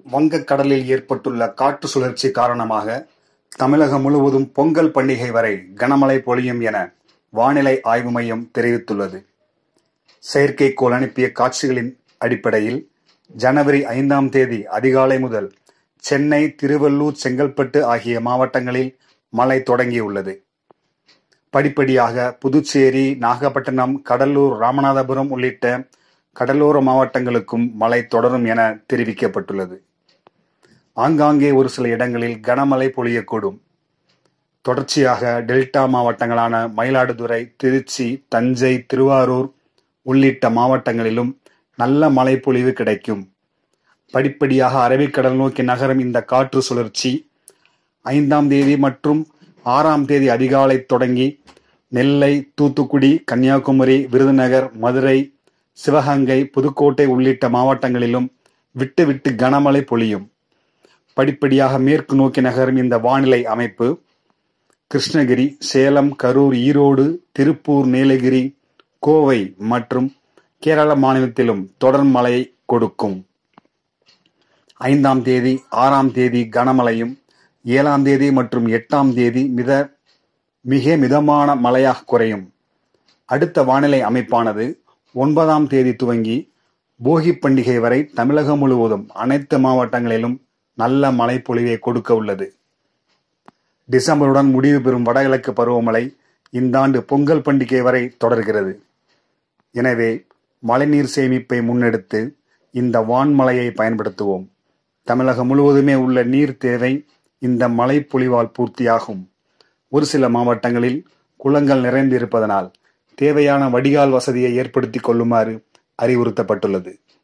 வங்கக்கடலில் ஏற்பட்டுள்ள காற்று சுழற்சி காரணமாக தமிழகம் முழுவதும் பொங்கல் பண்டிகை வரை கனமழை பொழியும் என வானிலை ஆய்வு மையம் தெரிவித்துள்ளது. செயற்கைக்கோள் அனுப்பிய காட்சிகளின் அடிப்படையில் ஜனவரி ஐந்தாம் தேதி அதிகாலை முதல் சென்னை, திருவள்ளூர், செங்கல்பட்டு ஆகிய மாவட்டங்களில் மழை தொடங்கியுள்ளது. படிப்படியாக புதுச்சேரி, நாகப்பட்டினம், கடலூர், ராமநாதபுரம் உள்ளிட்ட கடலோர மாவட்டங்களுக்கும் மழை தொடரும் என தெரிவிக்கப்பட்டுள்ளது. ஆங்காங்கே ஒரு சில இடங்களில் கனமழை பொழியக்கூடும். தொடர்ச்சியாக டெல்டா மாவட்டங்களான மயிலாடுதுறை, திருச்சி, தஞ்சை, திருவாரூர் உள்ளிட்ட மாவட்டங்களிலும் நல்ல மழைப்பொழிவு கிடைக்கும். படிப்படியாக அரபிக்கடல் நோக்கி நகரும் இந்த காற்று சுழற்சி ஐந்தாம் தேதி மற்றும் ஆறாம் தேதி அதிகாலை தொடங்கி நெல்லை, தூத்துக்குடி, கன்னியாகுமரி, விருதுநகர், மதுரை, சிவகங்கை, புதுக்கோட்டை உள்ளிட்ட மாவட்டங்களிலும் விட்டு விட்டு கனமழை பொழியும். படிப்படியாக மேற்கு நோக்கி நகரும் இந்த வானிலை அமைப்பு கிருஷ்ணகிரி, சேலம், கரூர், ஈரோடு, திருப்பூர், நீலகிரி, கோவை மற்றும் கேரள மாநிலத்திலும் தொடர் மழை கொடுக்கும். ஐந்தாம் தேதி, ஆறாம் தேதி கனமழையும், ஏழாம் தேதி மற்றும் எட்டாம் தேதி மித மிக மிதமான மழையாக குறையும். அடுத்த வானிலை அமைப்பானது ஒன்பதாம் தேதி துவங்கி போகி பண்டிகை வரை தமிழகம் முழுவதும் அனைத்து மாவட்டங்களிலும் நல்ல மழைப்பொழிவை கொடுக்க உள்ளது. டிசம்பருடன் முடிவு பெறும் வடகிழக்கு பருவமழை இந்தாண்டு பொங்கல் பண்டிகை வரை தொடர்கிறது. எனவே மழைநீர் சேமிப்பை முன்னெடுத்து இந்த வான்மழையை பயன்படுத்துவோம். தமிழகம் முழுவதுமே உள்ள நீர் தேவை இந்த மழைப்பொழிவால் பூர்த்தியாகும். ஒரு சில மாவட்டங்களில் குளங்கள் நிறைந்து இருப்பதனால் தேவையான வடிகால் வசதியை ஏற்படுத்திக் கொள்ளுமாறு அறிவுறுத்தப்பட்டுள்ளது.